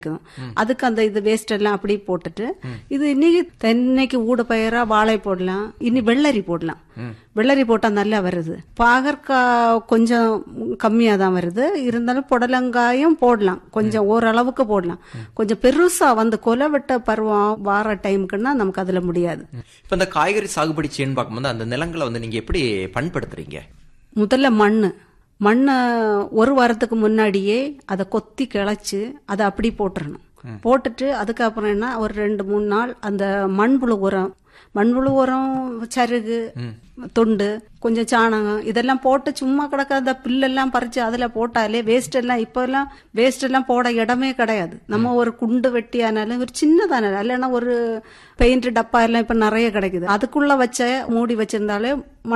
இருக்கும். அதுக்கு அந்த இது வேஸ்ட் எல்லாம் அப்படியே போட்டுட்டு இது இன்னைக்கு தென்னைக்கு ஊடு பயிரா வாழை போடலாம் இனி வெள்ளரி போடலாம் வெள்ளரி போட்டா நல்லா வருது பாகற்காய் கொஞ்சம் கம்மியா தான் வருது இருந்தாலும் புடலங்காயும் போடலாம் கொஞ்சம் ஓரளவுக்கு போடலாம் கொஞ்சம் பெருசா வந்து கொலை வெட்ட பருவம் வார டைமுக்குன்னா நமக்கு அதுல முடியாது இப்ப இந்த காய்கறி சாகுபடி செய்யணும் பார்க்கும்போது அந்த நிலங்களை வந்து நீங்க எப்படி பண்படுத்துறீங்க முதல்ல மண் மண்ணை ஒரு வாரத்துக்கு முன்னாடியே அதை கொத்தி கிளச்சு அதை அப்படி போட்டுறணும் போட்டுட்டு அதுக்கப்புறம் என்ன ஒரு ரெண்டு மூணு நாள் அந்த மண்புழு உரம் மண்புழு உரம் சருகு தொண்டு கொஞ்சம் சாணகம் இதெல்லாம் போட்டு சும்மா கிடக்க அந்த புல்லெல்லாம் பறிச்சு அதுல போட்டாலே வேஸ்ட் எல்லாம் இப்ப எல்லாம் வேஸ்ட் எல்லாம் போட இடமே கிடையாது நம்ம ஒரு குண்டு வெட்டியானாலும் ஒரு சின்னதான இல்லைன்னா ஒரு பெயிண்ட் டப்பா எல்லாம் இப்ப நிறைய கிடைக்குது அதுக்குள்ள வச்ச மூடி வச்சிருந்தாலே